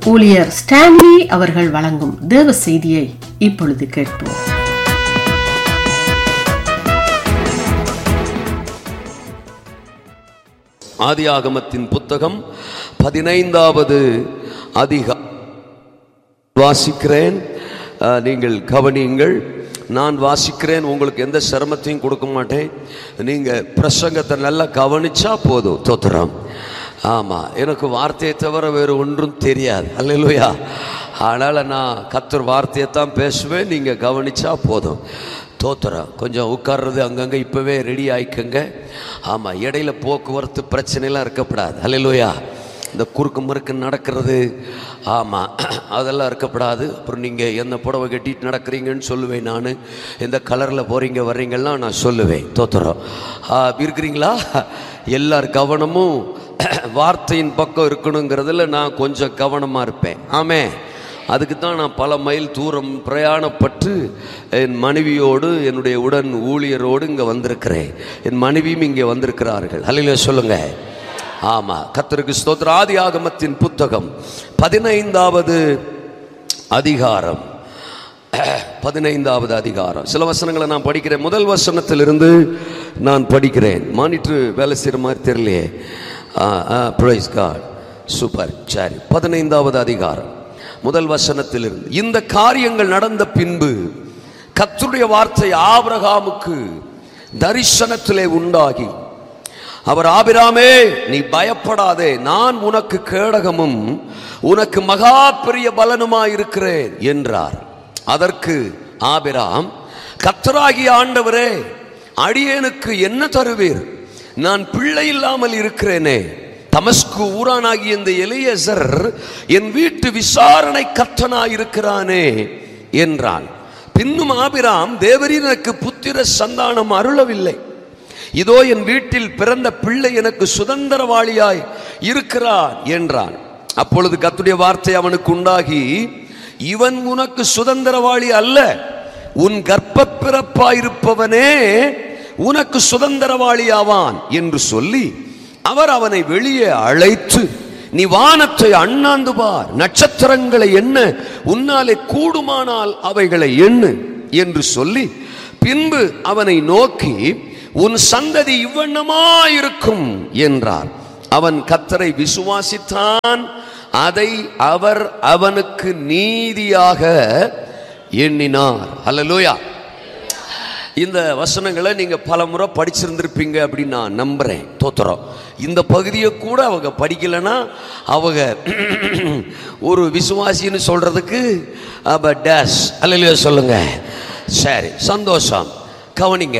ஊழியர் ஸ்டான்லி அவர்கள் வழங்கும் தேவ செய்தியை இப்பொழுது கேட்போம் ஆதியாகமத்தின் புத்தகம் பதினைந்தாவது அதிக வாசிக்கிறேன் அஹ், நீங்கள் கவனியுங்கள் நான் வாசிக்கிறேன் உங்களுக்கு எந்த சிரமத்தையும் கொடுக்க மாட்டேன் நீங்கள் பிரசங்கத்தை நல்லா கவனிச்சா போதும் தோத்துறோம் ஆமாம் எனக்கு வார்த்தையை தவிர வேறு ஒன்றும் தெரியாது அல்லையா அதனால் நான் கத்தர் வார்த்தையை தான் பேசுவேன் நீங்கள் கவனிச்சா போதும் தோத்துறோம் கொஞ்சம் உட்கார்றது அங்கங்கே இப்போவே ரெடி ஆயிக்கங்க ஆமாம் இடையில போக்குவரத்து பிரச்சனைலாம் இருக்கப்படாது அல்லையா இந்த குறுக்கு மறுக்கு நடக்கிறது ஆமாம் அதெல்லாம் இருக்கப்படாது அப்புறம் நீங்கள் என்ன புடவை கட்டிட்டு நடக்கிறீங்கன்னு சொல்லுவேன் நான் எந்த கலரில் போகிறீங்க வர்றீங்கலாம் நான் சொல்லுவேன் தோத்துறோம் ஆ, இருக்கிறீங்களா எல்லார் கவனமும் வார்த்தையின் பக்கம் இருக்கணுங்கிறதுல நான் கொஞ்சம் கவனமாக இருப்பேன் ஆமே அதுக்கு தான் நான் பல மைல் தூரம் பிரயாணப்பட்டு என் மனைவியோடு என்னுடைய உடன் ஊழியரோடு இங்கே வந்திருக்கிறேன் என் மனைவியும் இங்கே வந்திருக்கிறார்கள் அல்லையில சொல்லுங்கள் ஆமாம் கத்தருக்கு ஸ்தோத்திர ஆதி ஆகமத்தின் புத்தகம் பதினைந்தாவது அதிகாரம் பதினைந்தாவது அதிகாரம் சில வசனங்களை நான் படிக்கிறேன் முதல் வசனத்திலிருந்து நான் படிக்கிறேன் மானிட்ரு வேலை செய்கிற மாதிரி தெரியலையே ப்ரைஸ் காட் சூப்பர் சரி பதினைந்தாவது அதிகாரம் முதல் வசனத்திலிருந்து இந்த காரியங்கள் நடந்த பின்பு கர்த்தருடைய வார்த்தை ஆபிரகாமுக்கு தரிசனத்திலே உண்டாகி அவர் ஆபிராமே நீ பயப்படாதே நான் உனக்கு கேடகமும் உனக்கு மகா பெரிய பலனுமாயிருக்கிறேன் என்றார் அதற்கு ஆபிராம் கத்தராகிய ஆண்டவரே அடியேனுக்கு என்ன தருவீர் நான் பிள்ளை இல்லாமல் இருக்கிறேனே தமஸ்கு ஊரானாகிய இந்த எலியசர் என் வீட்டு விசாரணை கத்தனாயிருக்கிறானே என்றான் பின்னும் ஆபிராம் தேவரீர் எனக்கு புத்திர சந்தானம் அருளவில்லை இதோ என் வீட்டில் பிறந்த பிள்ளை எனக்கு சுதந்திரவாளியாய் இருக்கிறான் என்றான் அப்பொழுது கத்துடைய வார்த்தை அவனுக்கு உண்டாகி இவன் உனக்கு சுதந்திரவாளி அல்ல உன் கர்ப்ப பிறப்பாயிருப்பவனே உனக்கு சுதந்திரவாளி ஆவான் என்று சொல்லி அவர் அவனை வெளியே அழைத்து நீ வானத்தை அண்ணாந்து பார் நட்சத்திரங்களை எண்ண உன்னாலே கூடுமானால் அவைகளை எண்ணு என்று சொல்லி பின்பு அவனை நோக்கி உன் சந்ததி இவ்வண்ணமாயிருக்கும் என்றார் அவன் கத்தரை விசுவாசித்தான் அதை அவர் அவனுக்கு நீதியாக எண்ணினார் அல்லேலூயா இந்த வசனங்களை நீங்க பல முறை படிச்சிருந்திருப்பீங்க அப்படின்னு நான் நம்புறேன் தோத்துறோம் இந்த பகுதியை கூட அவங்க படிக்கலைன்னா அவங்க ஒரு விசுவாசின்னு சொல்றதுக்கு அப்ப டேஷ் அல்லையா சொல்லுங்க சரி சந்தோஷம் கவனிங்க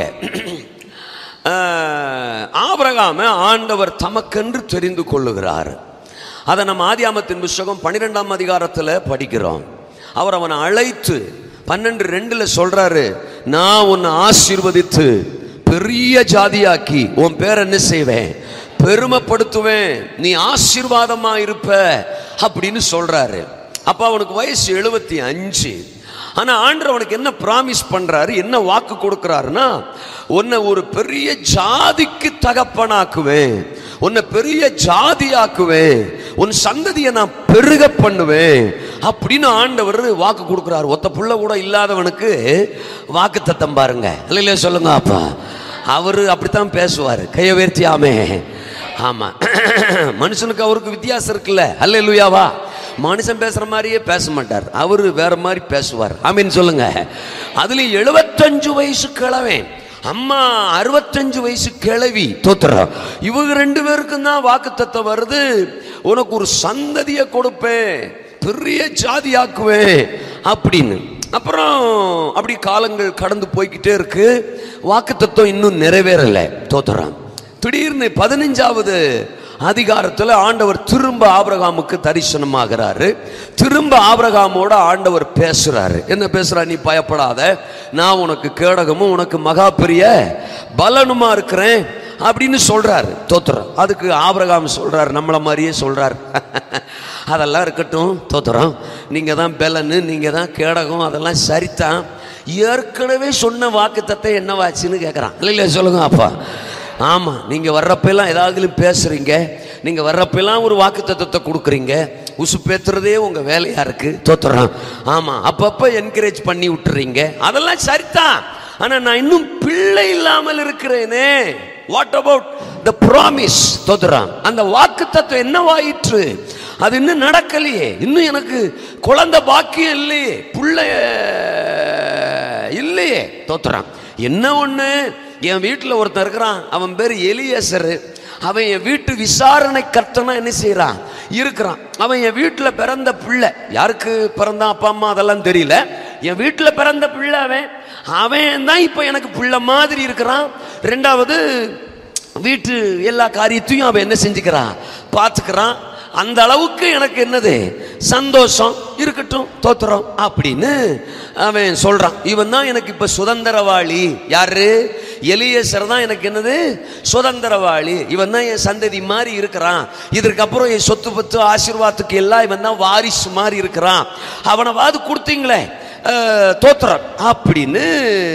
ஆஹ், ஆபிரகாமை ஆண்டவர் தமக்கென்று தெரிந்து கொள்ளுகிறார் அதை நம்ம ஆதியாமத்தின் புஸ்தகம் பன்னிரெண்டாம் அதிகாரத்தில் படிக்கிறோம் அவர் அவனை அழைத்து பன்னெண்டு ரெண்டுல சொல்றாரு நான் உன்னை ஆசீர்வதித்து பெரிய ஜாதியாக்கி உன் பேர் என்ன செய்வேன் பெருமைப்படுத்துவேன் நீ ஆசீர்வாதமா இருப்ப அப்படின்னு சொல்றாரு அப்ப அவனுக்கு வயசு எழுபத்தி அஞ்சு ஆனா ஆண்டவர் அவனுக்கு என்ன பிராமிஸ் பண்றாரு என்ன வாக்கு கொடுக்கிறாருன்னா உன்னை ஒரு பெரிய ஜாதிக்கு தகப்பனாக்குவேன் உன்னை பெரிய ஜாதியாக்குவேன் உன் சந்ததியை நான் பெருக பண்ணுவேன் அப்படின்னு ஆண்டவர் வாக்கு கொடுக்கிறாரு ஒத்த புள்ள கூட இல்லாதவனுக்கு வாக்கு தத்தம் பாருங்க இல்லையா சொல்லுங்க அப்பா அவரு அப்படித்தான் பேசுவார் கையை உயர்த்தியாமே ஆமா மனுஷனுக்கு அவருக்கு வித்தியாசம் இருக்குல்ல அல்ல இல்லையாவா மனுஷன் பேசுற மாதிரியே பேச மாட்டார் அவரு வேற மாதிரி பேசுவார் ஆமீன் சொல்லுங்க அதுல எழுபத்தஞ்சு வயசு கிழவன் அம்மா அறுபத்தஞ்சு வயசு கிழவி தோத்துறோம் இவங்க ரெண்டு பேருக்கும் தான் வாக்கு வருது உனக்கு ஒரு சந்ததியை கொடுப்பேன் பெரிய ஜாதியாக்குவேன் அப்படின்னு அப்புறம் அப்படி காலங்கள் கடந்து போய்கிட்டே இருக்கு வாக்கு தத்துவம் இன்னும் நிறைவேறல தோத்துறான் திடீர்னு பதினஞ்சாவது அதிகாரத்தில் ஆண்டவர் திரும்ப ஆபிரகாமுக்கு தரிசனமாகிறாரு திரும்ப ஆபிரகாமோட ஆண்டவர் பேசுறாரு என்ன பேசுறா நீ பயப்படாத நான் உனக்கு கேடகமும் உனக்கு மகா பெரிய பலனுமா இருக்கிறேன் அப்படின்னு சொல்றாரு தோத்துறோம் அதுக்கு ஆபிரகாம் சொல்றாரு நம்மள மாதிரியே சொல்றாரு அதெல்லாம் இருக்கட்டும் தோத்துறோம் நீங்க தான் பெலனு நீங்க தான் கேடகம் அதெல்லாம் சரிதான் ஏற்கனவே சொன்ன வாக்குத்தத்தை என்னவாச்சுன்னு கேட்குறான் இல்லையா சொல்லுங்க அப்பா ஆமாம் நீங்கள் வர்றப்பெல்லாம் ஏதாவது பேசுகிறீங்க நீங்கள் வர்றப்பெல்லாம் ஒரு வாக்குத்தத்தத்தை கொடுக்குறீங்க உசுப்பேத்துறதே உங்க வேலையா இருக்கு தோத்துறோம் ஆமா அப்பப்ப என்கரேஜ் பண்ணி விட்டுறீங்க அதெல்லாம் சரிதான் ஆனா நான் இன்னும் பிள்ளை இல்லாமல் இருக்கிறேனே வாட் அபவுட் த ப்ராமிஸ் தோத்துறான் அந்த வாக்கு தத்துவம் என்னவாயிற்று அது இன்னும் நடக்கலையே இன்னும் எனக்கு குழந்தை பாக்கியம் இல்லையே பிள்ளை இல்லையே தோத்துறான் என்ன ஒண்ணு என் வீட்டில் ஒருத்தன் இருக்கிறான் அவன் பேர் எலியசரு அவன் என் வீட்டு விசாரணை கர்த்தனா என்ன செய்றான் இருக்கிறான் அவன் என் வீட்டில் பிறந்த பிள்ளை யாருக்கு பிறந்தான் அப்பா அம்மா அதெல்லாம் தெரியல என் வீட்டில் பிறந்த பிள்ளை அவன் அவன் தான் இப்போ எனக்கு பிள்ளை மாதிரி இருக்கிறான் ரெண்டாவது வீட்டு எல்லா காரியத்தையும் அவன் என்ன செஞ்சுக்கிறான் பார்த்துக்கிறான் அந்த அளவுக்கு எனக்கு என்னது சந்தோஷம் இருக்கட்டும் தோத்துறோம் அப்படின்னு அவன் சொல்றான் இவன் தான் எனக்கு இப்ப சுதந்திரவாளி யாரு எலியேசர் தான் எனக்கு என்னது சுதந்திரவாளி இவன் தான் என் சந்ததி மாதிரி இருக்கிறான் இதற்கப்புறம் என் சொத்து பத்து ஆசீர்வாதத்துக்கு எல்லாம் இவன் தான் வாரிசு மாதிரி இருக்கிறான் அவனவாது கொடுத்தீங்களே அஹ், தோத்துறான் அப்படின்னு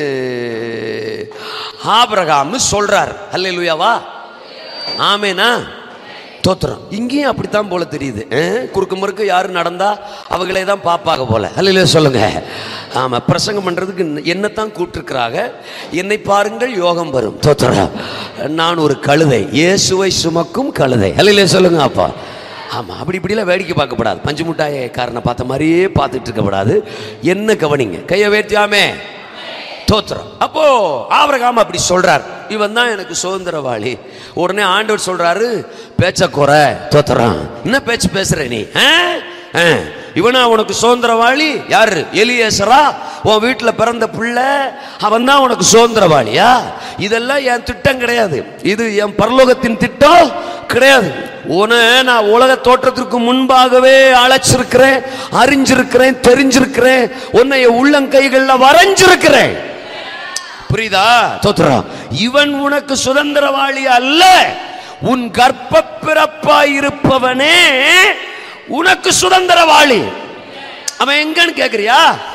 ஆபிரகாம் சொல்றார் அல்லேலூயாவா ஆமேனா தோத்துறோம் இங்கேயும் அப்படித்தான் போல தெரியுது அஹ், குறுக்கு முறுக்கு யாரு நடந்தா அவங்களே தான் பாப்பாக போல அல்ல சொல்லுங்க ஆமா பிரசங்கம் பண்றதுக்கு என்னத்தான் கூப்பிட்டுருக்கிறாங்க என்னை பாருங்கள் யோகம் வரும் தோத்துறோம் நான் ஒரு கழுதை இயேசுவை சுமக்கும் கழுதை அல்ல சொல்லுங்க அப்பா ஆமா அப்படி இப்படிலாம் வேடிக்கை பார்க்கப்படாது பஞ்சு முட்டாய காரனை பார்த்த மாதிரியே பார்த்துட்டு இருக்கக்கூடாது என்ன கவனிங்க கையை வேட்டியாமே தோத்துறோம் அப்போ ஆபிரகாம் அப்படி சொல்றார் இவன் தான் எனக்கு சுதந்திரவாளி உடனே ஆண்டவர் சொல்றாரு பேச்ச குறை தோத்துறான் என்ன பேச்சு பேசுற நீ ஆ? ஆ. இவனா உனக்கு சுதந்திரவாளி யாரு எலியேசரா உன் வீட்டில் பிறந்த பிள்ளை அவன் தான் உனக்கு சுதந்திரவாளியா இதெல்லாம் என் திட்டம் கிடையாது இது என் பரலோகத்தின் திட்டம் கிடையாது உன நான் உலக தோற்றத்திற்கு முன்பாகவே அழைச்சிருக்கிறேன் அறிஞ்சிருக்கிறேன் தெரிஞ்சிருக்கிறேன் உன்னை என் உள்ளங்கைகள்ல வரைஞ்சிருக்கிறேன் புரியுதா தோத்துறோம் இவன் உனக்கு சுதந்திரவாளி அல்ல உன் கர்ப்ப பிறப்பாய் இருப்பவனே உனக்கு சுதந்திரவாளி அவன் எங்கன்னு கேக்குறியா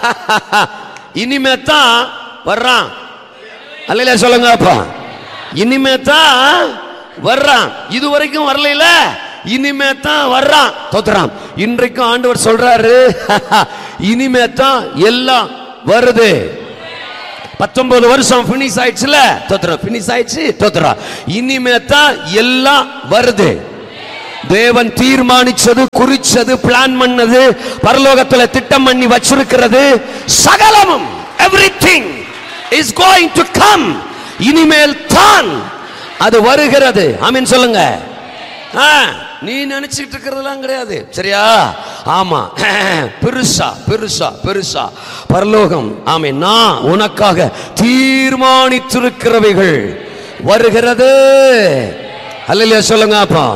இனிமே தான் வர்றான் அல்லையா சொல்லுங்க அப்பா இனிமே தான் வர்றான் இது வரைக்கும் வரல இனிமே தான் வர்றான் தோத்துறான் இன்றைக்கும் ஆண்டவர் சொல்றாரு இனிமே தான் எல்லாம் வருது பத்தொன்பது வருஷம் பினிஷ் ஆயிடுச்சுல தோத்துறோம் பினிஷ் ஆயிடுச்சு தோத்துறோம் இனிமே தான் எல்லாம் வருது தேவன் தீர்மானிச்சது குறிச்சது பிளான் பண்ணது பரலோகத்துல திட்டம் பண்ணி வச்சிருக்கிறது சகலமும் everything is going to come இனிமேல் தான் அது வருகிறது ஆமீன் சொல்லுங்க ஆ, நீ நினைச்சிட்டு இருக்கிறதெல்லாம் கிடையாது சரியா ஆமா பெருசா பெருசா பெருசா பரலோகம் ஆமே நான் உனக்காக தீர்மானித்திருக்கிறவைகள் வருகிறது அல்லையா சொல்லுங்க அப்பா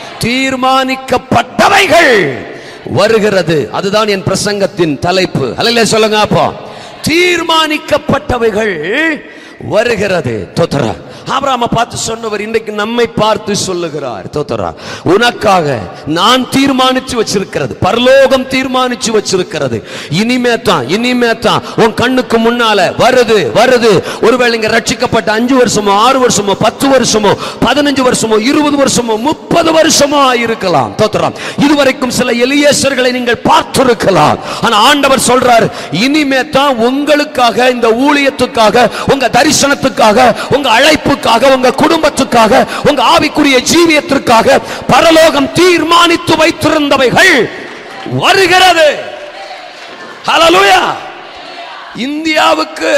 தீர்மானிக்கப்பட்டவைகள் வருகிறது அதுதான் என் பிரசங்கத்தின் தலைப்பு அல்லையா சொல்லுங்க அப்பா தீர்மானிக்கப்பட்டவைகள் வருகிறது தோத்தரா ஆபிரகாமை பார்த்து சொன்னவர் இன்றைக்கு நம்மை பார்த்து சொல்லுகிறார் தோத்தரா உனக்காக நான் தீர்மானிச்சு வச்சிருக்கிறது பரலோகம் தீர்மானிச்சு வச்சிருக்கிறது இனிமே தான் இனிமே தான் உன் கண்ணுக்கு முன்னால வருது வருது ஒருவேளை இங்க ரட்சிக்கப்பட்ட அஞ்சு வருஷமோ ஆறு வருஷமோ பத்து வருஷமோ பதினஞ்சு வருஷமோ இருபது வருஷமோ முப்பது வருஷமோ இருக்கலாம் தோத்துறாம் இதுவரைக்கும் சில எலியேசர்களை நீங்கள் பார்த்திருக்கலாம் ஆனா ஆண்டவர் சொல்றார் இனிமே தான் உங்களுக்காக இந்த ஊழியத்துக்காக உங்க தரிசனத்துக்காக உங்க அழைப்புக்காக உங்க குடும்பத்துக்காக உங்க ஆவிக்குரிய ஜீவியத்திற்காக பரலோகம் தீர்மானித்து வைத்திருந்தவைகள் வருகிறது ஹalleluya இந்தியாவுக்கு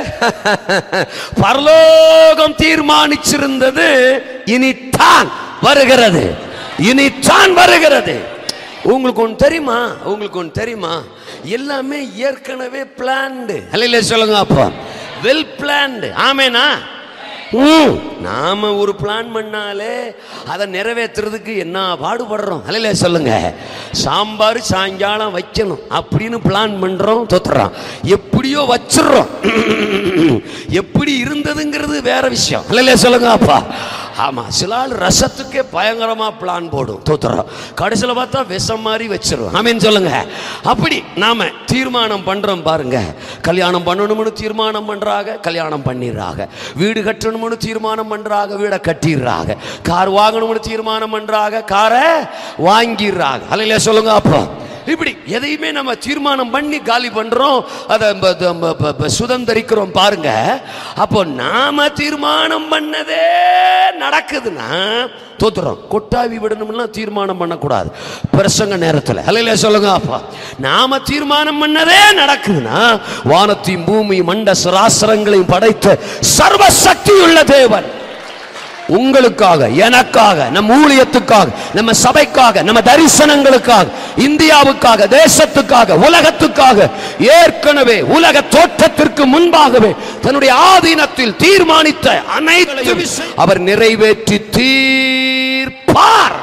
பரலோகம் தீர்மானிச்சிருந்தது இனித்தான் வருகிறது இனித்தான் வருகிறது உங்களுக்கு ஒன்று தெரியுமா உங்களுக்கு ஒன்று தெரியுமா எல்லாமே ஏற்கனவே பிளான்டு அல்ல சொல்லுங்க அப்போ வெல் பிளான்டு ஆமேனா ம், நாம ஒரு பிளான் பண்ணாலே அதை நிறைவேற்றுறதுக்கு என்ன பாடுபடுறோம் அல்ல சொல்லுங்க சாம்பார் சாயங்காலம் வைக்கணும் அப்படின்னு பிளான் பண்றோம் தொத்துறோம் எப்படியோ வச்சிடுறோம் எப்படி இருந்ததுங்கிறது வேற விஷயம் அல்ல சொல்லுங்க அப்பா ஆமா சில ஆள் ரசத்துக்கே பயங்கரமா பிளான் போடும் தோத்துறோம் கடைசியில் பார்த்தா விஷம் மாதிரி வச்சிரும் ஆமீன் சொல்லுங்க அப்படி நாம தீர்மானம் பண்றோம் பாருங்க கல்யாணம் பண்ணணும்னு தீர்மானம் பண்றாங்க கல்யாணம் பண்ணிடுறாங்க வீடு கட்டணும்னு தீர்மானம் பண்றாங்க வீடை கட்டிடுறாங்க கார் வாங்கணும்னு தீர்மானம் பண்றாங்க காரை வாங்கிடுறாங்க அல்லையா சொல்லுங்க அப்போ இப்படி எதையுமே நம்ம தீர்மானம் பண்ணி காலி பண்றோம் அதை ப- ப- ப- ப- ப- சுதந்திரிக்கிறோம் பாருங்க அப்போ நாம தீர்மானம் பண்ணதே நடக்குதுன்னா தோத்துறோம் கொட்டாவி விடணும்னா தீர்மானம் பண்ணக்கூடாது பிரசங்க நேரத்தில் அல்லையில சொல்லுங்க அப்பா நாம தீர்மானம் பண்ணதே நடக்குதுன்னா வானத்தையும் பூமி மண்ட சராசரங்களையும் படைத்த சர்வசக்தியுள்ள தேவன் உங்களுக்காக எனக்காக நம் ஊழியத்துக்காக நம்ம சபைக்காக நம்ம தரிசனங்களுக்காக இந்தியாவுக்காக தேசத்துக்காக உலகத்துக்காக ஏற்கனவே உலக தோற்றத்திற்கு முன்பாகவே தன்னுடைய ஆதீனத்தில் தீர்மானித்த அனைத்து விஷயம் அவர் நிறைவேற்றி தீர்ப்பார்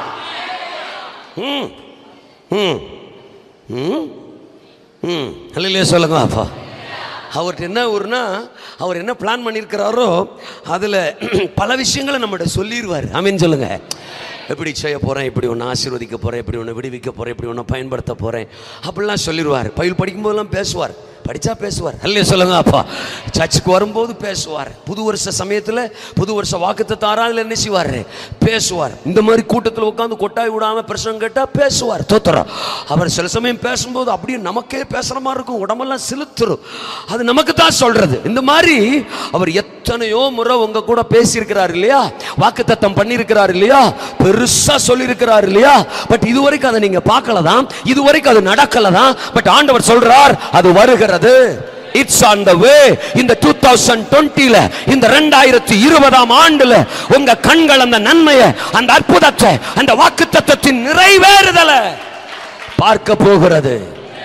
ம், ம், ம், ம். அல்லையிலே சொல்லுங்க அப்பா அவர்கிட்ட என்ன ஒருனா அவர் என்ன பிளான் பண்ணியிருக்கிறாரோ அதில் பல விஷயங்களை நம்மகிட்ட சொல்லிடுவார் ஆமீன் சொல்லுங்க எப்படி செய்ய போகிறேன் இப்படி ஒன்று ஆசீர்வதிக்க போகிறேன் இப்படி ஒன்று விடுவிக்க போகிறேன் இப்படி ஒன்று பயன்படுத்த போகிறேன் அப்படிலாம் சொல்லிடுவார் பயில் படிக்கும்போதெல்லாம் பேசுவார் படித்தா பேசுவார் அல்லையே சொல்லுங்க அப்பா சர்ச்சுக்கு வரும்போது பேசுவார் புது வருஷ சமயத்தில் புது வருஷ வாக்குத்த தாராவில் என்ன செய்வார் பேசுவார் இந்த மாதிரி கூட்டத்தில் உட்காந்து கொட்டாய் விடாமல் பிரசங்கம் கேட்டால் பேசுவார் தோத்துறோம் அவர் சில சமயம் பேசும்போது அப்படியே நமக்கே பேசுகிற மாதிரி இருக்கும் உடம்பெல்லாம் சிலுத்துரும் அது நமக்கு தான் சொல்றது இந்த மாதிரி அவர் எத்தனையோ முறை உங்க கூட பேசியிருக்கிறார் இல்லையா வாக்குத்தத்தம் பண்ணியிருக்கிறார் இல்லையா பெருசா சொல்லியிருக்கிறார் இல்லையா பட் இதுவரைக்கும் அதை நீங்க பார்க்கல தான் இதுவரைக்கும் அது நடக்கல தான் பட் ஆண்டவர் சொல்றார் அது வருகிறது இட்ஸ் ஆன் த வே இந்த டூ தௌசண்ட் டுவெண்ட்டில இந்த ரெண்டாயிரத்தி இருபதாம் ஆண்டுல உங்க கண்கள் அந்த நன்மையை அந்த அற்புதத்தை அந்த வாக்குத்தத்தத்தின் நிறைவேறுதலை பார்க்க போகிறது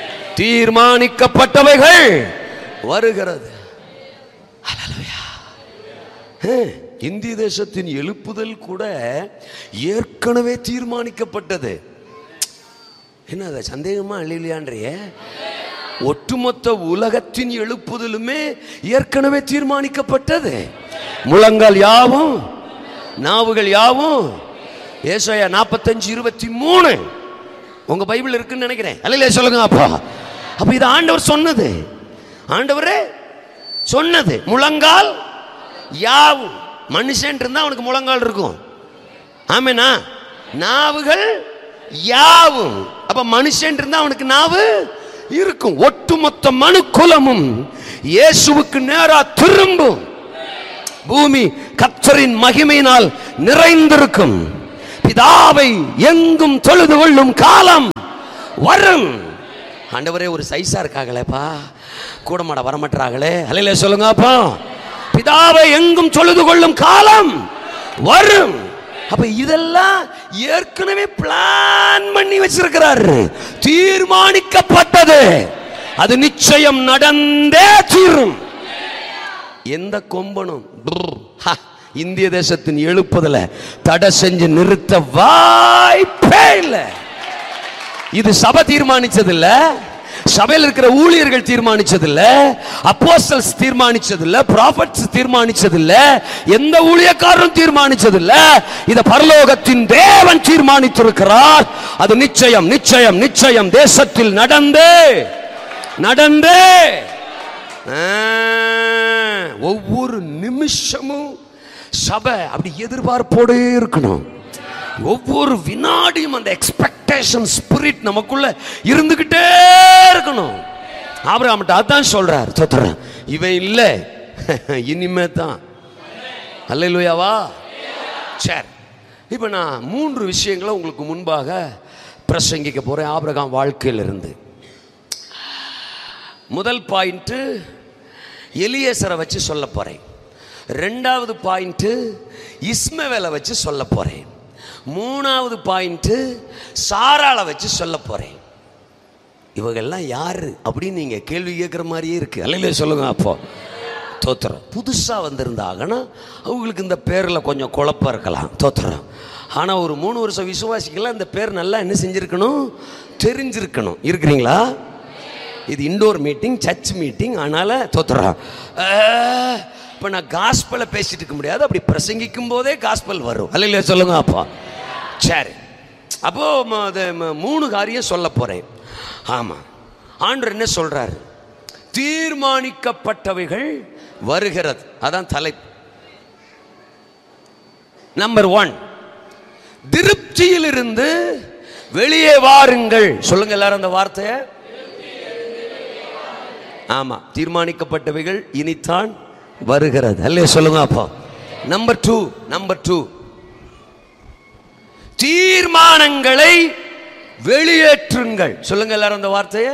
தீர்மானிக்கப்பட்டவைகள் வருகிறது ஹalleluya. ஹே, இந்திய தேசத்தின் எழுப்புதல் கூட ஏற்கனவே தீர்மானிக்கப்பட்டது என்ன அது சந்தேகமா இல்லையான்றிய ஒட்டுமொத்த உலகத்தின் எழுப்புதலுமே ஏற்கனவே தீர்மானிக்கப்பட்டது முழங்கால் யாவும் நாவுகள் யாவும் ஏசாயா நாற்பத்தஞ்சு இருபத்தி மூணு உங்க பைபிள் இருக்குன்னு நினைக்கிறேன் அல்லையா சொல்லுங்க அப்பா அப்ப இது ஆண்டவர் சொன்னது ஆண்டவரே சொன்னது முழங்கால் யாவும் மனுஷன் இருந்தா அவனுக்கு முழங்கால் இருக்கும் ஆமேனா நாவுகள் யாவும் அப்ப மனுஷன் இருந்தா அவனுக்கு நாவு இருக்கும் ஒட்டுமொத்த மனு குலமும் இயேசுவுக்கு நேரா திரும்பும் பூமி கத்தரின் மகிமையினால் நிறைந்திருக்கும் பிதாவை எங்கும் தொழுது கொள்ளும் காலம் வரும் ஆண்டவரே ஒரு சைஸா இருக்காங்களேப்பா கூட மாட வரமாட்டாங்களே அலையில சொல்லுங்க அப்பா பிதாவை எங்கும் தொழுது கொள்ளும் காலம் வரும் அப்ப இதெல்லாம் ஏற்கனவே பிளான் பண்ணி வச்சிருக்கிறாரு தீர்மானிக்கப்பட்டது அது நிச்சயம் நடந்தே தீரும் எந்த கொம்பனும் brr, ஹ, இந்திய தேசத்தின் எழுப்புதல தடை செஞ்சு நிறுத்த வாய்ப்பே இல்லை இது சபை தீர்மானிச்சது இல்ல சபையில் இருக்கிற ஊழியர்கள் தீர்மானிச்சது இல்ல அப்போஸ்தலஸ் தீர்மானிச்சது இல்ல ப்ராஃபட்ஸ் தீர்மானிச்சது இல்ல எந்த ஊழியக்காரரும் தீர்மானிச்சது இல்ல இத பரலோகத்தின் தேவன் தீர்மானித்திருக்கிறார் அது நிச்சயம் நிச்சயம் நிச்சயம் தேசத்தில் நடந்தே நடந்தே ஆ, ஒவ்வொரு நிமிஷமும் சபை அப்படி எதிர்பார்ப்போடே இருக்கணும் ஒவ்வொரு வினாடியும் அந்த எக்ஸ்பெக்டேஷன் ஸ்பிரிட் நமக்குள்ள இருந்துகிட்டே இருக்கணும் ஆபிரகாம்கிட்ட அதான் சொல்றார் தோத்துறேன் இவன் இல்லை இனிமே தான் அல்லையா சரி இப்போ நான் மூன்று விஷயங்களை உங்களுக்கு முன்பாக பிரசங்கிக்க போறேன் ஆபிரகாம் வாழ்க்கையிலிருந்து முதல் பாயிண்ட்டு எலியேசரை வச்சு சொல்ல போறேன் ரெண்டாவது பாயிண்ட்டு இஸ்மவேலை வச்சு சொல்ல போறேன் மூணாவது பாயிண்ட்டு சாராளை வச்சு சொல்ல போறேன் இவங்கெல்லாம் யாரு அப்படின்னு நீங்க கேள்வி கேட்குற மாதிரியே இருக்கு அல்லையில சொல்லுங்க அப்போ தோத்திரம் புதுசாக வந்திருந்தாங்கன்னா அவங்களுக்கு இந்த பேரில் கொஞ்சம் குழப்பம் இருக்கலாம் தோத்திரம் ஆனால் ஒரு மூணு வருஷம் விசுவாசிக்கெல்லாம் இந்த பேர் நல்லா என்ன செஞ்சுருக்கணும் தெரிஞ்சிருக்கணும் இருக்கிறீங்களா இது இண்டோர் மீட்டிங் சர்ச் மீட்டிங் அதனால் தோத்துறோம் இப்போ நான் காஸ்பலை பேசிட்டு இருக்க முடியாது அப்படி பிரசங்கிக்கும் போதே காஸ்பல் வரும் அல்லையா சொல்லுங்க அப்பா சரி அப்போ ம- அது ம- மூணு காரியம் சொல்ல போறேன் ஆமா ஆண்டவர் என்ன சொல்றாரு தீர்மானிக்கப்பட்டவைகள் வருகிறது அதான் தலைப்பு நம்பர் ஒன் திருப்தியிலிருந்து வெளியே வாருங்கள் சொல்லுங்க எல்லாரும் அந்த வார்த்தையை ஆமா தீர்மானிக்கப்பட்டவைகள் இனித்தான் வருகிறது அல்லே சொல்லுங்க அப்போ நம்பர் டூ நம்பர் டூ தீர்மானங்களை வெளியேற்றுங்கள் சொல்லுங்க எல்லாரும் அந்த வார்த்தையை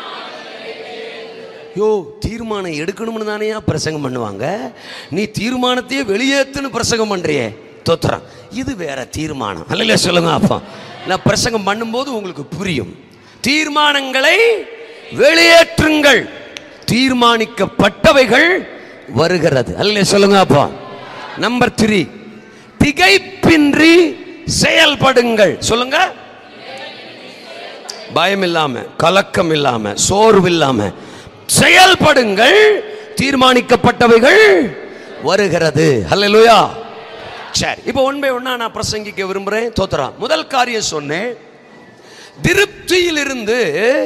யோ தீர்மானம் எடுக்கணும்னு தானேயா பிரசங்கம் பண்ணுவாங்க நீ தீர்மானத்தையே வெளியேத்துன்னு பிரசங்கம் பண்றியே தோத்துறான் இது வேற தீர்மானம் அல்லையா சொல்லுங்க அப்பா நான் பிரசங்கம் பண்ணும்போது உங்களுக்கு புரியும் தீர்மானங்களை வெளியேற்றுங்கள் தீர்மானிக்கப்பட்டவைகள் வருகிறது அல்லையா சொல்லுங்க அப்பா நம்பர் த்ரீ திகைப்பின்றி செயல்படுங்கள் சொல்லுங்க பயம் இல்லாம கலக்கம் இல்லாம சோர்வு இல்லாம செயல்படுங்கள் தீர்மானிக்கப்பட்டவைகள் வருகிறது ஹalleluya சரி இப்போ ஒன் பை ஒன்னா நான் பிரசங்கிக்க விரும்புறேன் தோத்துறா முதல் காரியம் சொன்னேன் திருப்தியிலிருந்து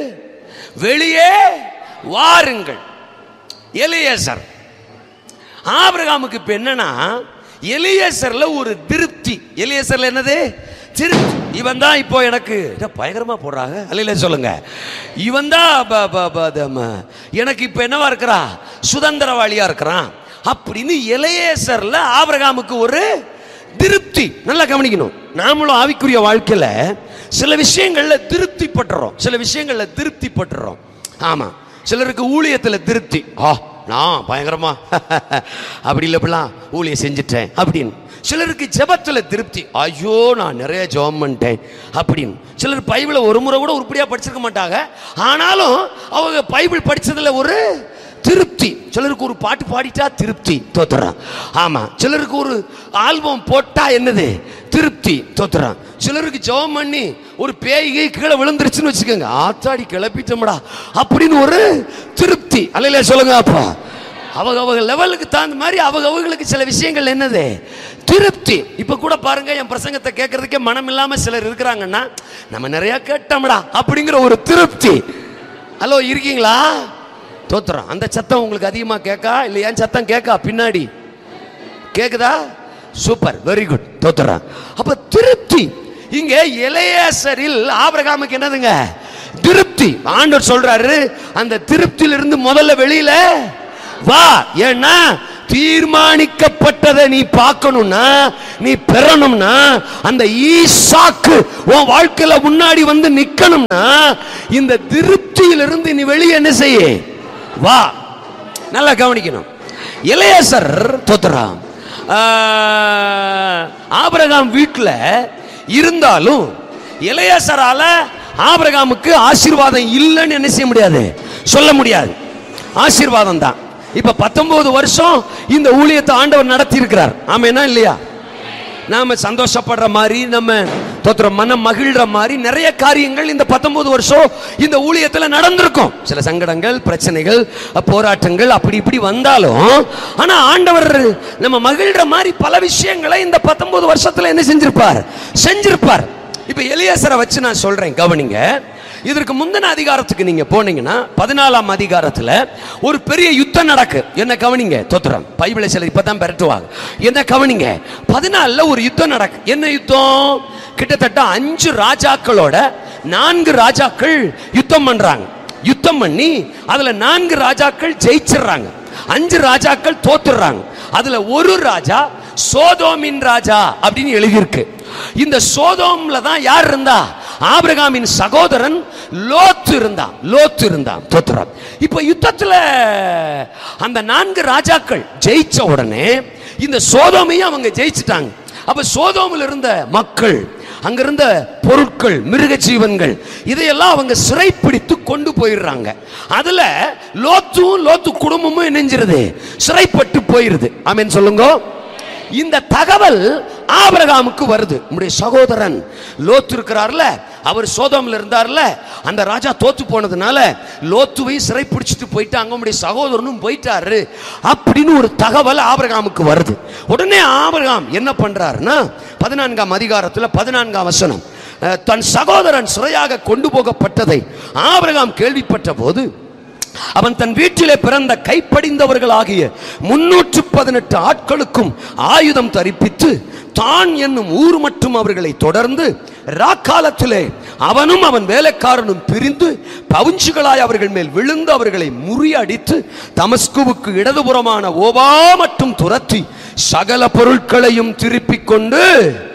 வெளியே வாருங்கள் எலியேசர் ஆபிரகாமுக்கு இப்ப என்னன்னா எலியேசர்ல ஒரு திருப்தி எலியேசர்ல என்னது திருப்தி இவன் தான் இப்போ எனக்கு என்ன பயங்கரமா போடுறாங்க அல்லையில சொல்லுங்க இவன் தான் ப- ப- ப- அது ம- எனக்கு இப்போ என்னவா இருக்கிறா சுதந்திரவாளியா இருக்கிறான் அப்படின்னு எலியேசர்ல ஆபிரகாமுக்கு ஒரு திருப்தி நல்லா கவனிக்கணும் நாமளும் ஆவிக்குரிய வாழ்க்கையில சில விஷயங்கள்ல திருப்தி பட்டுறோம் சில விஷயங்கள்ல திருப்தி பட்டுறோம் ஆமா சிலருக்கு ஊழியத்துல திருப்தி ஆ நான் பயங்கரமா அப்படி இல்லை இப்படிலாம் ஊழியம் செஞ்சுட்டேன் அப்படின்னு சிலருக்கு ஜெபத்துல திருப்தி ஐயோ நான் நிறைய ஜெபம் பண்ணிட்டேன் அப்படின்னு சிலர் பைபிளை ஒரு முறை கூட உருப்படியா படிச்சிருக்க மாட்டாங்க ஆனாலும் அவங்க பைபிள் படிச்சதுல ஒரு திருப்தி சிலருக்கு ஒரு பாட்டு பாடிட்டா திருப்தி தோத்துறான் ஆமா சிலருக்கு ஒரு ஆல்பம் போட்டா என்னது திருப்தி தோத்துறான் சிலருக்கு ஜெபம் பண்ணி ஒரு பேய்கை கீழே விழுந்துருச்சுன்னு வச்சுக்கோங்க ஆத்தாடி கிளப்பிட்டோம்டா அப்படின்னு ஒரு திருப்தி அல்லையில சொல்லுங்க அப்பா அவங்க அவங்க லெவலுக்கு தகுந்த மாதிரி அவங்க அவங்களுக்கு சில விஷயங்கள் என்னது திருப்தி இப்ப கூட பாருங்க என் பிரசங்கத்தை கேட்கறதுக்கே மனம் இல்லாம சிலர் இருக்கிறாங்கன்னா நம்ம நிறைய கேட்டோம்டா அப்படிங்கிற ஒரு திருப்தி ஹலோ இருக்கீங்களா தோத்துறோம் அந்த சத்தம் உங்களுக்கு அதிகமா கேட்கா இல்லை என் சத்தம் கேட்கா பின்னாடி கேக்குதா சூப்பர் வெரி குட் தோத்துறான் அப்ப திருப்தி இங்க இளையசரில் ஆபிரகாமுக்கு என்னதுங்க திருப்தி ஆண்டவர் சொல்றாரு அந்த திருப்தியிலிருந்து முதல்ல வெளியில வா ஏன்னா தீர்மானிக்கப்பட்டதை நீ பார்க்கணும்னா நீ பெறணும்னா அந்த ஈசாக்கு உன் வாழ்க்கையில முன்னாடி வந்து நிக்கணும்னா இந்த திருப்தியிலிருந்து நீ வெளியே என்ன செய்ய வா நல்லா கவனிக்கணும் இளையசர் தோத்துறான் ஆபிரகாம் வீட்டில் இருந்தாலும் இளையசரால ஆபிரகாமுக்கு ஆசீர்வாதம் இல்லைன்னு என்ன செய்ய முடியாது சொல்ல முடியாது ஆசீர்வாதம் தான் இப்ப பத்தொன்பது வருஷம் இந்த ஊழியத்தை ஆண்டவர் நடத்தி இருக்கிறார் ஆமேனா இல்லையா நாம சந்தோஷப்படுற மாதிரி நம்ம தோத்துற மனம் மகிழ்ற மாதிரி நிறைய காரியங்கள் இந்த பத்தொன்பது வருஷம் இந்த ஊழியத்துல நடந்திருக்கும் சில சங்கடங்கள் பிரச்சனைகள் போராட்டங்கள் அப்படி இப்படி வந்தாலும் ஆனா ஆண்டவர் நம்ம மகிழ்ற மாதிரி பல விஷயங்களை இந்த பத்தொன்பது வருஷத்துல என்ன செஞ்சிருப்பார் செஞ்சிருப்பார் இப்ப எலியாசரை வச்சு நான் சொல்றேன் கவனிங்க இதற்கு முந்தின அதிகாரத்துக்கு நீங்க போனீங்கன்னா பதினாலாம் அதிகாரத்துல ஒரு பெரிய யுத்தம் நடக்கு என்ன கவனிங்க தோத்துறோம் பைபிளை சிலர் இப்பதான் பெரட்டுவாங்க என்ன கவனிங்க பதினாலுல ஒரு யுத்தம் நடக்கு என்ன யுத்தம் கிட்டத்தட்ட அஞ்சு ராஜாக்களோட நான்கு ராஜாக்கள் யுத்தம் பண்றாங்க யுத்தம் பண்ணி அதுல நான்கு ராஜாக்கள் ஜெயிச்சிடுறாங்க அஞ்சு ராஜாக்கள் தோத்துடுறாங்க அதுல ஒரு ராஜா சோதோமின் ராஜா அப்படின்னு எழுதியிருக்கு இந்த சோதோம்ல தான் யார் இருந்தா ஆபிரகாமின் சகோதரன் லோத்து இருந்தான் லோத்து இருந்தான் தோத்துறான் இப்ப யுத்தத்துல அந்த நான்கு ராஜாக்கள் ஜெயிச்ச உடனே இந்த சோதோமையும் அவங்க ஜெயிச்சிட்டாங்க அப்ப சோதோமில் இருந்த மக்கள் அங்க இருந்த பொருட்கள் மிருக ஜீவன்கள் இதையெல்லாம் அவங்க சிறைப்பிடித்து கொண்டு போயிடுறாங்க அதுல லோத்தும் லோத்து குடும்பமும் இணைஞ்சிருது சிறைப்பட்டு போயிருது ஆமென் சொல்லுங்க இந்த தகவல் ஆபிரகாமுக்கு வருது நம்முடைய சகோதரன் லோத்து இருக்கிறார்ல அவர் சோதோம்ல இருந்தார்ல அந்த ராஜா தோத்து போனதுனால லோத்துவை சிறை பிடிச்சிட்டு போயிட்டு அங்க உடைய சகோதரனும் போயிட்டாரு அப்படின்னு ஒரு தகவல் ஆபிரகாமுக்கு வருது உடனே ஆபிரகாம் என்ன பண்றாருன்னா பதினான்காம் அதிகாரத்துல பதினான்காம் வசனம் அஹ், தன் சகோதரன் சிறையாக கொண்டு போகப்பட்டதை ஆபிரகாம் கேள்விப்பட்ட போது அவன் தன் வீட்டிலே பிறந்த கைப்படிந்தவர்களாகிய முன்னூற்று பதினெட்டு ஆட்களுக்கும் ஆயுதம் தரிப்பித்து தான் என்னும் ஊர் மட்டும் அவர்களை தொடர்ந்து ராக்காலத்திலே அவனும் அவன் வேலைக்காரனும் பிரிந்து பவுஞ்சுகளாய் அவர்கள் மேல் விழுந்து அவர்களை முறியடித்து தமஸ்குவுக்கு இடதுபுறமான ஓபா மட்டும் துரத்தி சகல பொருட்களையும் திருப்பிக் கொண்டு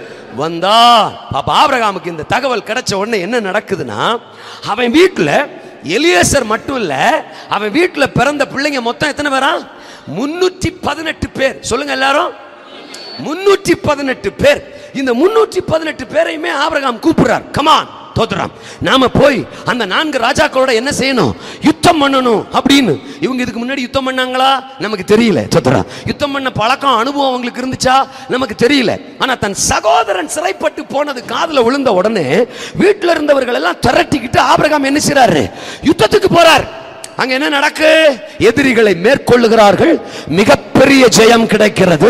வந்தா அப்ப ஆபிரகாமுக்கு இந்த தகவல் கிடைச்ச உடனே என்ன நடக்குதுன்னா அவன் வீட்டுல எலியேசர் மட்டும் இல்ல அவன் வீட்டுல பிறந்த பிள்ளைங்க மொத்தம் எத்தனை பேரா முன்னூற்றி பதினெட்டு பேர் சொல்லுங்க எல்லாரும் முன்னூற்றி பதினெட்டு பேர் இந்த முன்னூற்றி பதினெட்டு பேரையுமே ஆபிரகாம் கூப்பிடுறார் கமான் தோத்துறாம் நாம போய் அந்த நான்கு ராஜாக்களோட என்ன செய்யணும் யுத்தம் பண்ணணும் அப்படின்னு இவங்க இதுக்கு முன்னாடி யுத்தம் பண்ணாங்களா நமக்கு தெரியல தோத்துறா யுத்தம் பண்ண பழக்கம் அனுபவம் அவங்களுக்கு இருந்துச்சா நமக்கு தெரியல ஆனா தன் சகோதரன் சிறைப்பட்டு போனது காதுல விழுந்த உடனே வீட்டுல இருந்தவர்கள் எல்லாம் திரட்டிக்கிட்டு ஆபிரகாம் என்ன செய்றாரு யுத்தத்துக்கு போறார் அங்க என்ன நடக்கு எதிரிகளை மேற்கொள்ளுகிறார்கள் மிகப்பெரிய ஜெயம் கிடைக்கிறது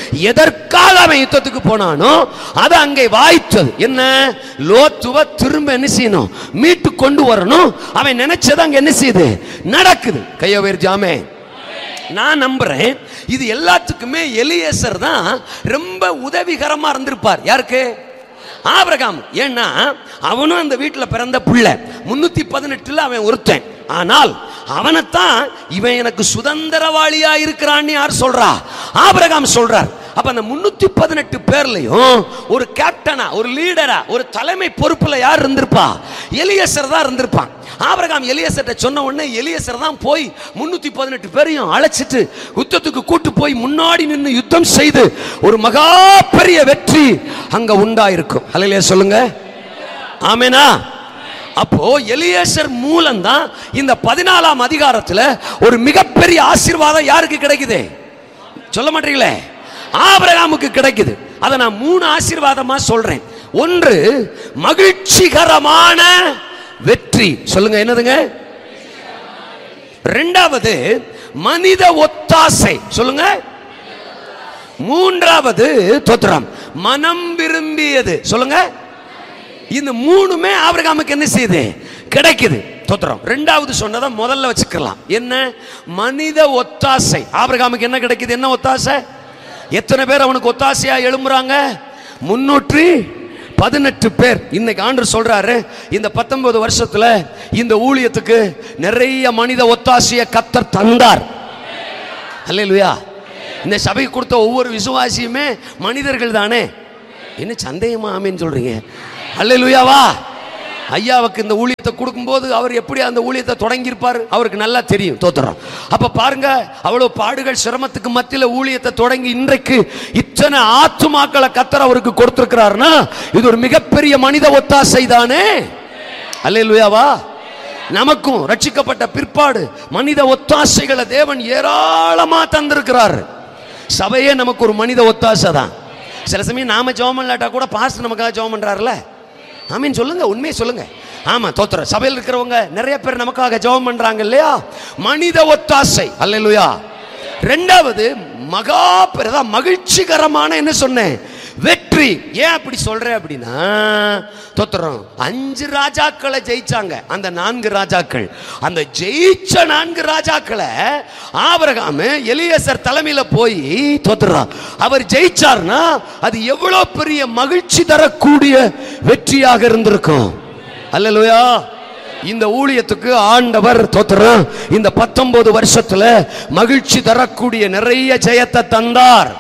எதற்காக அவன் யுத்தத்துக்கு போனானோ அது அங்கே வாய்த்தது என்ன லோத்துவ திரும்ப என்ன செய்யணும் மீட்டு கொண்டு வரணும் அவன் நினைச்சது அங்க என்ன செய்யுது நடக்குது கைய உயர்த்தாமே நான் நம்புறேன் இது எல்லாத்துக்குமே எலியேசர் தான் ரொம்ப உதவிகரமா இருந்திருப்பார் யாருக்கு ஆபிரகாம் ஏன்னா அவனும் அந்த வீட்டில் பிறந்த பிள்ளை முன்னூத்தி பதினெட்டுல அவன் ஒருத்தன் ஆனால் அவனைத்தான் இவன் எனக்கு சுதந்திரவாளியா இருக்கிறான்னு யார் சொல்றா ஆபிரகாம் சொல்றார் அப்ப அந்த முன்னூத்தி பதினெட்டு பேர்லயும் ஒரு கேப்டனா ஒரு லீடரா ஒரு தலைமை பொறுப்புல யார் இருந்திருப்பா எலியசர் தான் இருந்திருப்பான் ஆபிரகாம் எலியசர்ட்ட சொன்ன உடனே எலியசர் தான் போய் முன்னூத்தி பதினெட்டு பேரையும் அழைச்சிட்டு யுத்தத்துக்கு கூட்டு போய் முன்னாடி நின்று யுத்தம் செய்து ஒரு மகா பெரிய வெற்றி அங்க உண்டாயிருக்கும் ஹalleluya சொல்லுங்க ஆமெனா அப்போ எலியேசர் மூலம் தான் இந்த பதினாலாம் அதிகாரத்துல ஒரு மிகப்பெரிய ஆசீர்வாதம் யாருக்கு கிடைக்குது சொல்ல மாட்டீங்களே ஆபிரகாமுக்கு கிடைக்குது அதை நான் மூணு ஆசீர்வாதமா சொல்றேன் ஒன்று மகிழ்ச்சிகரமான வெற்றி சொல்லுங்க என்னதுங்க ரெண்டாவது மனித ஒத்தாசை சொல்லுங்க மூன்றாவது தோத்திரம் மனம் விரும்பியது சொல்லுங்க இந்த மூணுமே ஆபிரகாமுக்கு என்ன செய்யுது கிடைக்குது தோத்திரம் ரெண்டாவது சொன்னதை முதல்ல வச்சுக்கலாம் என்ன மனித ஒத்தாசை ஆபிரகாமுக்கு என்ன கிடைக்குது என்ன ஒத்தாசை எத்தனை பேர் அவனுக்கு ஒத்தாசையா எழும்புறாங்க முன்னூற்றி பதினெட்டு பேர் இன்னைக்கு ஆண்டு சொல்றாரு இந்த பத்தொன்பது வருஷத்துல இந்த ஊழியத்துக்கு நிறைய மனித ஒத்தாசையை கத்தர் தந்தார் அல்லேலூயா இந்த சபைக்கு கொடுத்த ஒவ்வொரு விசுவாசியுமே மனிதர்கள் தானே என்ன சந்தேகமா ஆமேன்னு சொல்றீங்க அல்லேலூயாவா ஐயாவுக்கு இந்த ஊழியத்தை கொடுக்கும்போது அவர் எப்படி அந்த ஊழியத்தை தொடங்கியிருப்பார் அவருக்கு நல்லா தெரியும் தோத்துறோம் அப்ப பாருங்க அவ்வளவு பாடுகள் சிரமத்துக்கு மத்தியில ஊழியத்தை தொடங்கி இன்றைக்கு இத்தனை ஆத்துமாக்களை கத்தர் அவருக்கு கொடுத்திருக்கிறாருன்னா இது ஒரு மிகப்பெரிய மனித ஒத்தாசை தானே அல்லேலூயாவா நமக்கும் ரட்சிக்கப்பட்ட பிற்பாடு மனித ஒத்தாசைகளை தேவன் ஏராளமா தந்திருக்கிறார் சபையே நமக்கு ஒரு மனித ஒத்தாசை தான் சில சமயம் நாம ஜெபம் இல்லாட்டா கூட பாஸ்டர் நமக்காக ஜெபம் பண்றாருல ஆமீன் சொல்லுங்க உண்மையை சொல்லுங்க ஆமா தோத்துற சபையில் இருக்கிறவங்க நிறைய பேர் நமக்காக ஜெபம் பண்றாங்க இல்லையா மனித ஒத்தாசை அல்லேலூயா ரெண்டாவது மகா பெரிதா மகிழ்ச்சிகரமான என்ன சொன்னேன் வெற்றி ஏன் அப்படி சொல்றேன் அப்படின்னா தோத்துறோம் அஞ்சு ராஜாக்களை ஜெயிச்சாங்க அந்த நான்கு ராஜாக்கள் அந்த ஜெயிச்ச நான்கு ராஜாக்களை ஆபரகாம எலியசர் தலைமையில போய் தோத்துறான் அவர் ஜெயிச்சார்னா அது எவ்வளவு பெரிய மகிழ்ச்சி தரக்கூடிய வெற்றியாக இருந்திருக்கும் அல்லேலூயா இந்த ஊழியத்துக்கு ஆண்டவர் தோத்துறான் இந்த பத்தொன்பது வருஷத்துல மகிழ்ச்சி தரக்கூடிய நிறைய ஜெயத்தை தந்தார்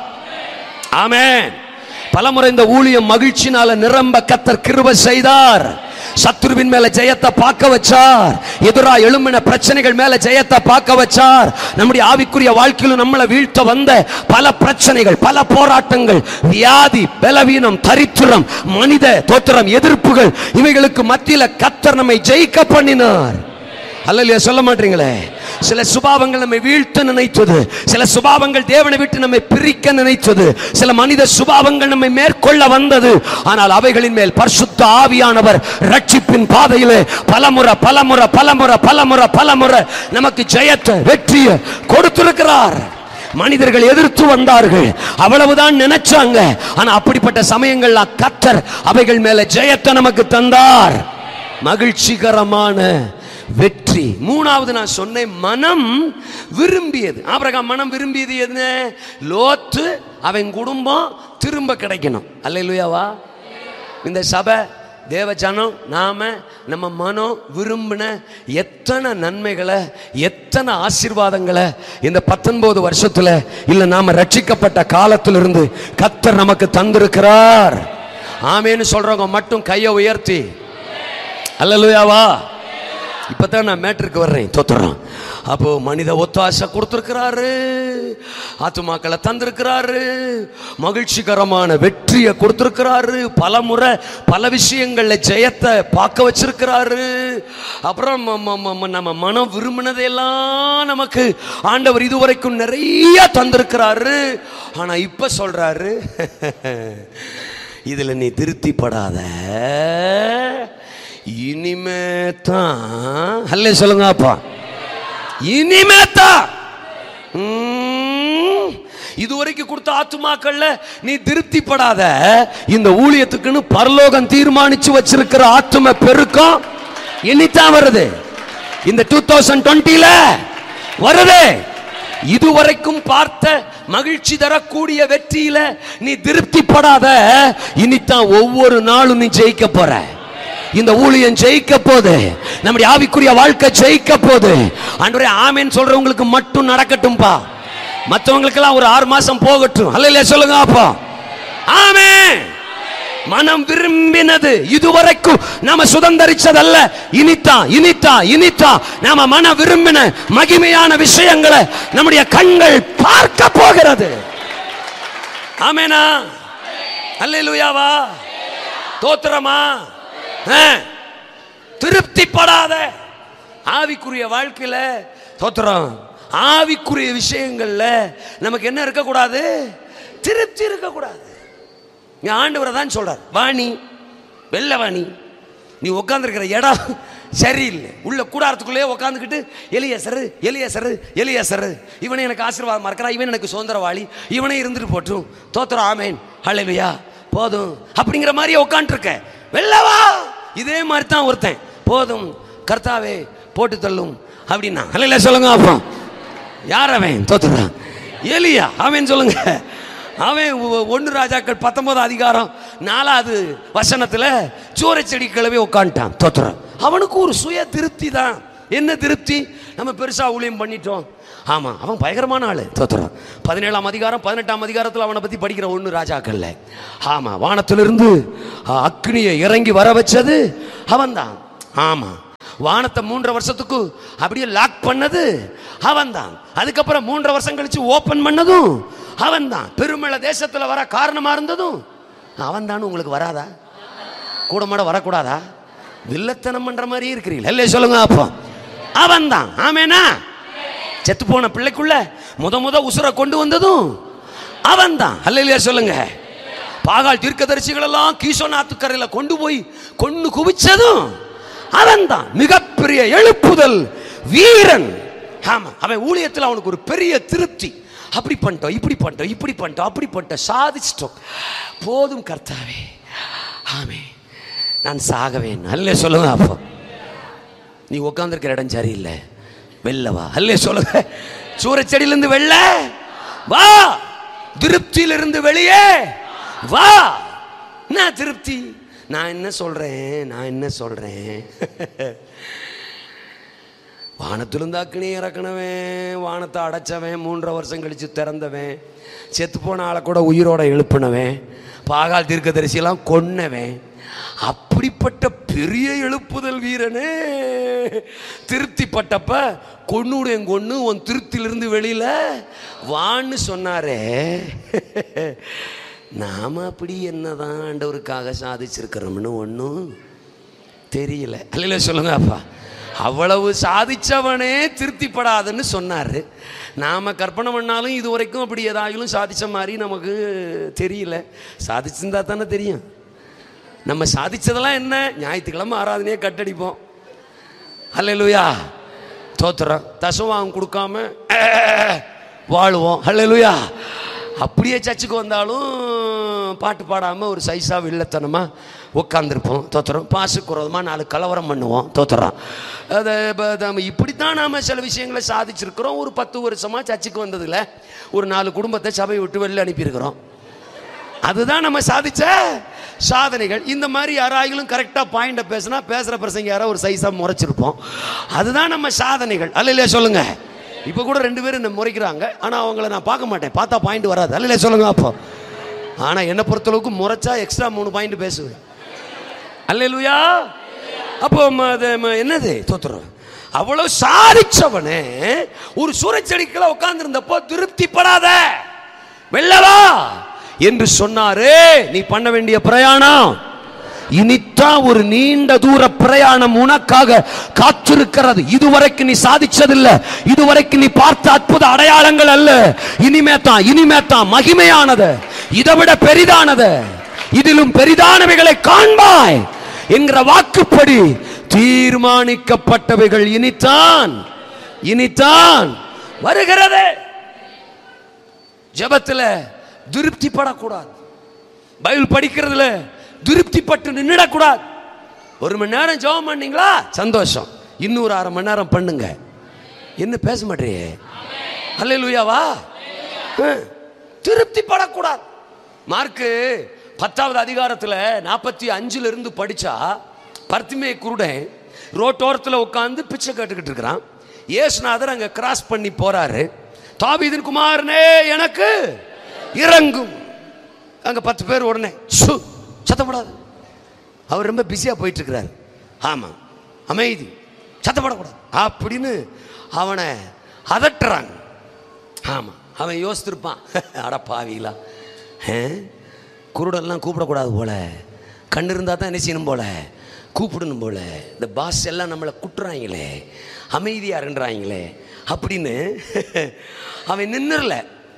ஆமென் பலமுறை இந்த ஊழியம் மகிழ்ச்சினால நிரம்ப கத்தர் கிருபை செய்தார் சத்துருவின் மேல ஜெயத்தை பார்க்க வச்சார் எதிரா எழும்பின பிரச்சனைகள் மேல ஜெயத்தை பார்க்க வச்சார் நம்முடைய ஆவிக்குரிய வாழ்க்கையிலும் நம்மளை வீழ்த்த வந்த பல பிரச்சனைகள் பல போராட்டங்கள் வியாதி பலவீனம் தரித்திரம் மனித தோத்திரம் எதிர்ப்புகள் இவைகளுக்கு மத்தியில கத்தர் நம்மை ஜெயிக்க பண்ணினார் அல்லையா சொல்ல மாட்டீங்களே சில சுபாவங்கள் நம்மை வீழ்த்த நினைத்தது சில சுபாவங்கள் தேவனை விட்டு நம்மை பிரிக்க நினைத்தது சில மனித சுபாவங்கள் நம்மை மேற்கொள்ள வந்தது ஆனால் அவைகளின் மேல் பரிசுத்த ஆவியானவர் ரட்சிப்பின் பாதையிலே பலமுறை பலமுறை பலமுறை பலமுறை பலமுறை நமக்கு ஜெயத்தை வெற்றியை கொடுத்திருக்கிறார் மனிதர்கள் எதிர்த்து வந்தார்கள் அவ்வளவுதான் நினைச்சாங்க ஆனா அப்படிப்பட்ட சமயங்கள்ல கத்தர் அவைகள் மேல ஜெயத்தை நமக்கு தந்தார் மகிழ்ச்சிகரமான வெற்றி மூணாவது நான் சொன்னேன் மனம் விரும்பியது ஆபிரகாம் மனம் விரும்பியது என்ன லோத்து அவன் குடும்பம் திரும்ப கிடைக்கணும் அல்லையா இந்த சபை தேவ ஜனம் நாம நம்ம மனம் விரும்பின எத்தனை நன்மைகளை எத்தனை ஆசீர்வாதங்களை இந்த பத்தொன்பது வருஷத்துல இல்ல நாம ரட்சிக்கப்பட்ட காலத்திலிருந்து கத்தர் நமக்கு தந்திருக்கிறார் ஆமேன்னு சொல்றவங்க மட்டும் கையை உயர்த்தி அல்லலுயாவா இப்பதான் நான் மேட்டருக்கு வர்றேன் தோத்துறோம் அப்போ மனித ஒத்தாசை கொடுத்துருக்கிறாரு ஆத்துமாக்களை தந்திருக்கிறாரு மகிழ்ச்சிகரமான வெற்றியை கொடுத்துருக்கிறாரு பல முறை பல விஷயங்கள்ல ஜெயத்தை பார்க்க வச்சிருக்கிறாரு அப்புறம் ம- ம- ம- நம்ம மனம் விரும்பினதையெல்லாம் நமக்கு ஆண்டவர் இதுவரைக்கும் நிறைய தந்திருக்கிறாரு ஆனா இப்ப சொல்றாரு இதுல நீ திருப்திப்படாத இனிமே தான் அல்ல சொல்லுங்க அப்பா இனிமே தான் ம், இதுவரைக்கும் கொடுத்த ஆத்துமாக்கள்ல நீ திருப்திப்படாத இந்த ஊழியத்துக்குன்னு பரலோகம் தீர்மானிச்சு வச்சிருக்கிற ஆத்தும பெருக்கம் இனித்தான் வருது இந்த டூ தௌசண்ட் டுவெண்ட்டில வருது இதுவரைக்கும் பார்த்த மகிழ்ச்சி தரக்கூடிய வெற்றியில நீ திருப்திப்படாத இனித்தான் ஒவ்வொரு நாளும் நீ ஜெயிக்க போற இந்த ஊழியம் ஜெயிக்க போது நம்முடைய ஆவிக்குரிய வாழ்க்கை ஜெயிக்க போது ஆண்டவரே ஆமென் சொல்றவங்களுக்கு மட்டும் நடக்கட்டும்பா மற்றவங்களுக்கெல்லாம் ஒரு ஆறு மாசம் போகட்டும் அல்ல சொல்லுங்க அப்பா ஆமென் மனம் விரும்பினது இதுவரைக்கும் நாம சுதந்தரிச்சதல்ல இனித்தான் இனித்தான் இனித்தான் நாம மன விரும்பின மகிமையான விஷயங்களை நம்முடைய கண்கள் பார்க்க போகிறது ஆமேனா அல்லேலூயாவா தோத்திரமா ஆ. திருப்திப்படாத ஆவிக்குரிய வாழ்க்கையில தோத்திரம் ஆவிக்குரிய விஷயங்கள்ல நமக்கு என்ன இருக்கக்கூடாது திருப்தி இருக்கக்கூடாது இங்க ஆண்டவரை தான் சொல்றார் வாணி வெள்ள வாணி நீ உட்காந்துருக்கிற இடம் சரியில்லை உள்ள கூடாரத்துக்குள்ளேயே உட்காந்துக்கிட்டு எலியசரு எலியசரு எலியசரு இவனை எனக்கு ஆசீர்வாதமா இருக்கிறா இவன் எனக்கு சுதந்திரவாளி இவனே இருந்துட்டு போட்டும் தோத்துறோம் ஆமேன் ஹalleluya போதும் அப்படிங்கிற மாதிரியே உட்காந்துருக்க வெள்ளவா இதே மாதிரி தான் ஒருத்தன் போதும் கர்த்தாவே போட்டு தள்ளும் அப்படின்னா ஹalleluya சொல்லுங்க அப்போ யார் அவன் தோத்துறான் எலியா அவன் சொல்லுங்க அவன் ஒ- ஒன்று ராஜாக்கள் பத்தொன்பது அதிகாரம் நாலாவது வசனத்துல சூறை செடி கிளவி உட்காந்துட்டான் தோத்துறான் அவனுக்கு ஒரு சுய திருப்தி தான் என்ன திருப்தி நம்ம பெருசா ஊழியம் பண்ணிட்டோம் ஆமா அவன் பயங்கரமான ஆளு தோத்துறான் பதினேழாம் அதிகாரம் பதினெட்டாம் அதிகாரத்தில் அவனை பத்தி படிக்கிற ஒன்று ராஜாக்கள்ல ஆமா வானத்திலிருந்து அ, அக்னியை இறங்கி வர வச்சது அவன்தான் ஆமா வானத்தை மூன்றரை வருஷத்துக்கு அப்படியே லாக் பண்ணது அவன்தான் அதுக்கப்புறம் மூன்றரை வருஷம் கழிச்சு ஓபன் பண்ணதும் அவன்தான் பெருமள தேசத்துல வர காரணமா இருந்ததும் அவன்தான் உங்களுக்கு வராதா கூட மாட வரக்கூடாதா வில்லத்தனம் பண்ற மாதிரி இருக்கிறீங்க இல்லையே சொல்லுங்க அப்போ அவன்தான் ஆமேனா செத்து போன பிள்ளைக்குள்ள முத முத உசுரை கொண்டு வந்ததும் அவன்தான் அல்லையா சொல்லுங்க பாகால் தீர்க்கதரிசிகள் எல்லாம் கீசோநாத்துக்கரையில கொண்டு போய் கொண்டு குவிச்சதும் அவன்தான் மிகப்பெரிய எழுப்புதல் வீரன் ஆமா அவன் ஊழியத்தில் அவனுக்கு ஒரு பெரிய திருப்தி அப்படி பண்ணிட்டோம் இப்படி பண்ணிட்டோம் இப்படி பண்ணிட்டோம் அப்படி பண்ணிட்டோம் சாதிச்சிட்டோம் போதும் கர்த்தாவே ஆமே நான் சாகவேன் அல்ல சொல்லுங்க அப்போ நீ உட்காந்துருக்கிற இடம் சரியில்லை வெளில வா அல்ல சொல்லுங்க சூரச்செடியிலிருந்து வெளில வா திருப்தியிலிருந்து வெளியே வா என்ன திருப்தி நான் என்ன சொல்றேன் நான் என்ன சொல்றேன் வானத்திலிருந்து அக்னி இறக்குனவன் வானத்தை அடைச்சவன் மூன்றரை வருஷம் கழிச்சு திறந்தவன் செத்து போன ஆளை கூட உயிரோட எழுப்புனவன் பாகால் தீர்க்கதரிசியெல்லாம் கொன்னவன் அப்படிப்பட்ட பெரிய எழுப்புதல் வீரனே திருப்திப்பட்டப்ப கொன்னுடைய கொன்னு உன் திருப்தியிலிருந்து வெளியில வான்னு சொன்னாரே நாம அப்படி என்னதான் ஆண்டவருக்காக சாதிச்சிருக்கிறோம்னு ஒன்றும் தெரியல அல்ல சொல்லுங்க அப்பா அவ்வளவு சாதிச்சவனே திருப்திப்படாதுன்னு சொன்னார் நாம் கற்பனை பண்ணாலும் இது வரைக்கும் அப்படி ஏதாயிலும் சாதிச்ச மாதிரி நமக்கு தெரியல சாதிச்சிருந்தா தானே தெரியும் நம்ம சாதிச்சதெல்லாம் என்ன ஞாயிற்றுக்கிழமை ஆராதனையே கட்டடிப்போம் அல்லேலூயா தோத்துறோம் தசவாங்க கொடுக்காம அஹ், வாழுவோம் அல்லேலூயா அப்படியே சர்ச்சுக்கு வந்தாலும் பாட்டு பாடாமல் ஒரு சைஸா வில்லத்தனமாக உட்காந்துருப்போம் தோத்துறோம் பாசுக்குறதுமாக நாலு கலவரம் பண்ணுவோம் தோத்துறோம் அதை இப்போ நம்ம இப்படித்தான் நாம் சில விஷயங்களை சாதிச்சிருக்கிறோம் ஒரு பத்து வருஷமாக சர்ச்சுக்கு வந்ததில்ல ஒரு நாலு குடும்பத்தை சபையை விட்டு வெளில அனுப்பியிருக்கிறோம் அதுதான் நம்ம சாதிச்ச சாதனைகள் இந்த மாதிரி யாராயிலும் கரெக்டாக பாயிண்ட பேசினா பேசுகிற பிரசங்க யாரோ ஒரு சைஸாக முறைச்சிருப்போம் அதுதான் நம்ம சாதனைகள் அல்ல இல்லையா சொல்லுங்க இப்போ கூட ரெண்டு பேரும் என்ன முறைக்கிறாங்க ஆனால் அவங்கள நான் பார்க்க மாட்டேன் பார்த்தா பாயிண்ட் வராது அல்ல இல்லையா சொல்லுங்க அப்போ ஆனால் என்னை பொறுத்தளவுக்கு முறைச்சா எக்ஸ்ட்ரா மூணு பாயிண்ட் பேசுவேன் அல்லேலூயா அப்போ ம- அது ம- என்னது தோத்துறோம் அவ்வளவு சாதிச்சவனே ஒரு சூறைச்செடிக்கல உட்கார்ந்திருந்தப்போ திருப்திப்படாத வெள்ளவா என்று சொன்னாரு நீ பண்ண வேண்டிய பிரயாணம் இனித்தான் ஒரு நீண்ட தூர பிரயாணம் உனக்காக காத்திருக்கிறது இதுவரைக்கும் நீ சாதிச்சதில்ல இதுவரைக்கும் நீ பார்த்த அற்புத அடையாளங்கள் அல்ல இனிமே தான் இனிமே தான் மகிமையானது இதை விட பெரிதானது இதிலும் பெரிதானவைகளை காண்பாய் என்கிற வாக்குப்படி தீர்மானிக்கப்பட்டவைகள் இனித்தான் இனித்தான் வருகிறது ஜெபத்துல திருப்திப்படக்கூடாது பைபிள் படிக்கிறதுல திருப்திப்பட்டு நின்றுடக்கூடாது ஒரு மணி நேரம் ஜெபம் பண்ணீங்களா சந்தோஷம் இன்னொரு அரை மணி நேரம் பண்ணுங்க என்ன பேச மாட்டேறியே அல்லேலூயாவா திருப்திப்படக்கூடாது மார்க்கு பத்தாவது அதிகாரத்தில் நாற்பத்தி அஞ்சுல இருந்து படிச்சா பர்த்திமே குருடன் ரோட்டோரத்தில் உட்காந்து பிச்சை கேட்டுக்கிட்டு இருக்கிறான் இயேசுநாதர் அங்கே கிராஸ் பண்ணி போறாரு தாவீதின் குமாரனே எனக்கு இறங்கும் அங்கே பத்து பேர் உடனே சு சத்தப்படாது அவர் ரொம்ப பிஸியாக போயிட்டு இருக்கிறார் ஆமாம் அமைதி சத்தப்படக்கூடாது அப்படின்னு அவனை அதட்டுறாங்க ஆமாம் அவன் யோசித்திருப்பான் அட பாவிங்களா ஆ? குருடெல்லாம் கூப்பிடக்கூடாது போல கண்ணு இருந்தால் தான் என்ன செய்யணும் போல கூப்பிடணும் போல இந்த பாஸ் எல்லாம் நம்மளை குட்டுறாங்களே அமைதியாக இருன்றாங்களே அப்படின்னு அவன் நின்றுல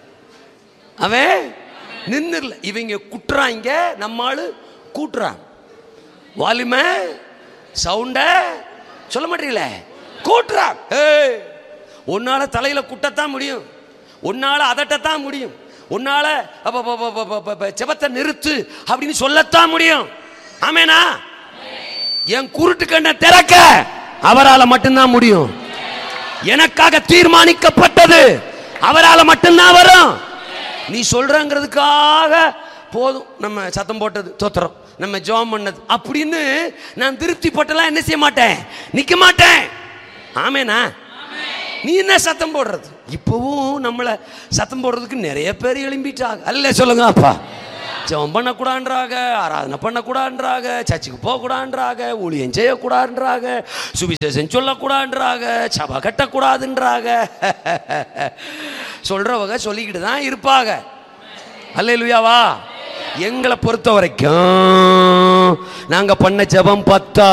அவன் நின்றுல இவங்க குட்டுறாங்க நம்ம ஆளு கூட்டுறான் வால்யூமை சவுண்ட சொல்ல மாட்டீங்களே கூட்டுறான் ஏய் உன்னால தலையில குட்டத்தான் முடியும் உன்னால அதட்டத்தான் முடியும் உன்னால அப்ப, அப்ப, அப்ப, அப்ப, அப்ப, அப்ப, செபத்தை நிறுத்து அப்படின்னு சொல்லத்தான் முடியும் ஆமேனா என் குருட்டு கண்ணை திறக்க அவரால மட்டும்தான் முடியும் எனக்காக தீர்மானிக்கப்பட்டது அவரால மட்டும்தான் வரும் நீ சொல்றங்கிறதுக்காக போதும் நம்ம சத்தம் போட்டது தோத்துறோம் நம்ம ஜெபம் பண்ணது அப்படின்னு நான் திருப்தி பட்டெல்லாம் என்ன செய்ய மாட்டேன் நிக்க மாட்டேன் ஆமேனா நீ என்ன சத்தம் போடுறது இப்போவும் நம்மளை சத்தம் போடுறதுக்கு நிறைய பேர் எழும்பிட்டாங்க அல்ல சொல்லுங்க அப்பா ஜெபம் பண்ணக்கூடாதுன்றாங்க ஆராதனை பண்ணக்கூடாதுன்றாங்க சர்ச்சுக்கு போகக்கூடாதுன்றாங்க ஊழியம் செய்யக்கூடாதுன்றாங்க சுவிசேஷம் சொல்லக்கூடாதுன்றாங்க சபை கட்டக்கூடாதுன்றாங்க சொல்றவங்க சொல்லிக்கிட்டு தான் இருப்பாங்க அல்லேலூயாவா எங்களை பொறுத்த வரைக்கும் நாங்க பண்ண ஜெபம் பத்தா